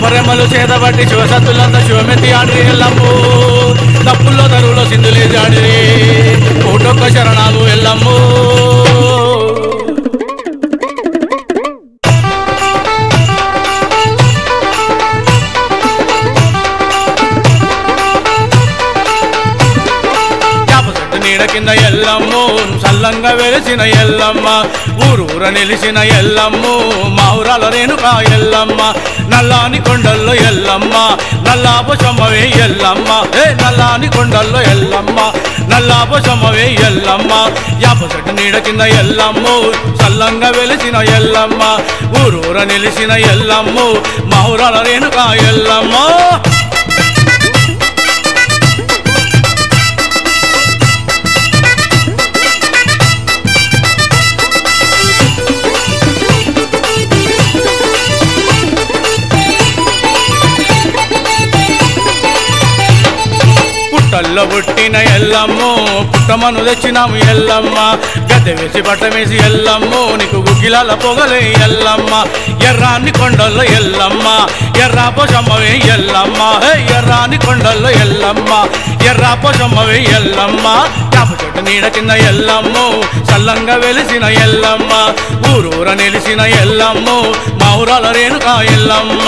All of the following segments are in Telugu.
రెమ్మరెమ్మలు చేతబట్టి శివసత్తులంతా శివమెత్తి ఆడి ఎల్లమ్ము తప్పుల్లో తరువులో సింధులేసి ఆడిరి కోటొక్క శరణాలు ఎల్లమ్ము యాప చెట్టు నీడ కింద ఎల్లమ్ము సల్లంగా వెలిసిన ఎల్లమ్మ ఊరూర నిలిచిన ఎల్లమ్ము మావురాల రేణుక ఎల్లమ్మ నల్లాని కొండల్లో ఎల్లమ్మ నల్లాపశమ్మవే ఎల్లమ్మ ఏ నల్లాని కొండల్లో ఎల్లమ్మ నల్లాపశమ్మవే ఎల్లమ్మ యాప చెట్టు నీడ కింద ఎల్లమ్ము సల్లంగా వెలిసిన ఎల్లమ్మ ఊరూర నిలిచిన ఎల్లమ్ము మావురాల రేణుక ఎల్లమ్మ పుట్టల్లో పుట్టిన ఎల్లమ్ము పుట్టమను తెచ్చినాము ఎల్లమ్మ గద్దె వేసి బట్ట వేసి ఎల్లమ్ము నీకు గుగ్గిలాల పొగలే ఎల్లమ్మ ఎర్రాని కొండల్లో ఎల్లమ్మ ఎర్రా పొసమ్మవే ఎల్లమ్మ హే ఎర్రాని కొండల్లో ఎల్లమ్మ ఎర్రా పొసమ్మవే ఎల్లమ్మ యాప చెట్టు నీడ కింద ఎల్లమ్ము సల్లంగా వెలిసిన ఎల్లమ్మ ఊరూర నిలిసిన ఎల్లమ్ము మా ఊరాల రేణుక ఎల్లమ్మ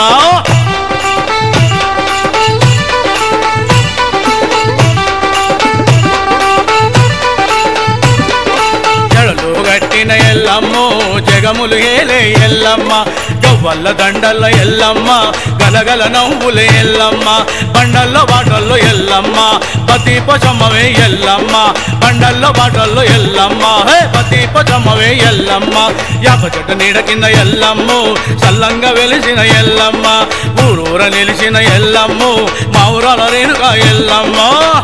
జడలు గట్టిన ఎల్లమ్మ జగములు ఏలే ఎల్లమ్మ గవ్వల్ల దండల్ల ఎల్లమ్మ గలగల నవ్వులే ఎల్లమ్మ బండల్లో బాటల్లో ఎల్లమ్మ పతి పొచమ్మవే ఎల్లమ్మ బండల్లో బాటల్లో ఎల్లమ్మ హే పతి పొచమ్మవే ఎల్లమ్మ యాప చెట్టు నీడ కింద ఎల్లమ్మ సల్లంగా వెలిసిన ఎల్లమ్మ ఊరూర నిలిచిన ఎల్లమ్మ మా ఊరాల రేణుక ఎల్లమ్మ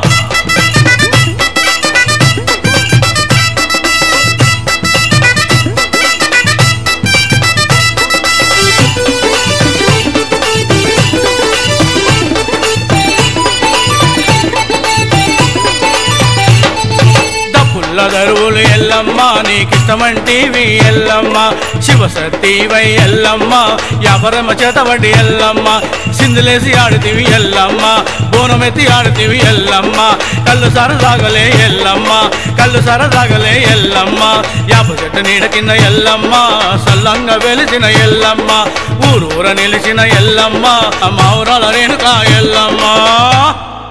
దప్పుల్ల దరువులు ఎల్లమ్మ నీకిష్టమంటివి ఎల్లమ్మ శివసతీవై ఎల్లమ్మ యాపరమ చేతబడి ఎల్లమ్మ సిందులేసి ఆడితివి ఎల్లమ్మ బోనమెత్తి ఆడితివి ఎల్లమ్మ కళ్ళు సరసాగలే ఎల్లమ్మ కళ్ళు సరసాగలే ఎల్లమ్మ యాప చెట్టు నీడ కింద ఎల్లమ్మ సల్లంగా వెలిసిన ఎల్లమ్మ ఊరూర నిలిచిన ఎల్లమ్మ మా ఊరాల రేణుక ఎల్లమ్మ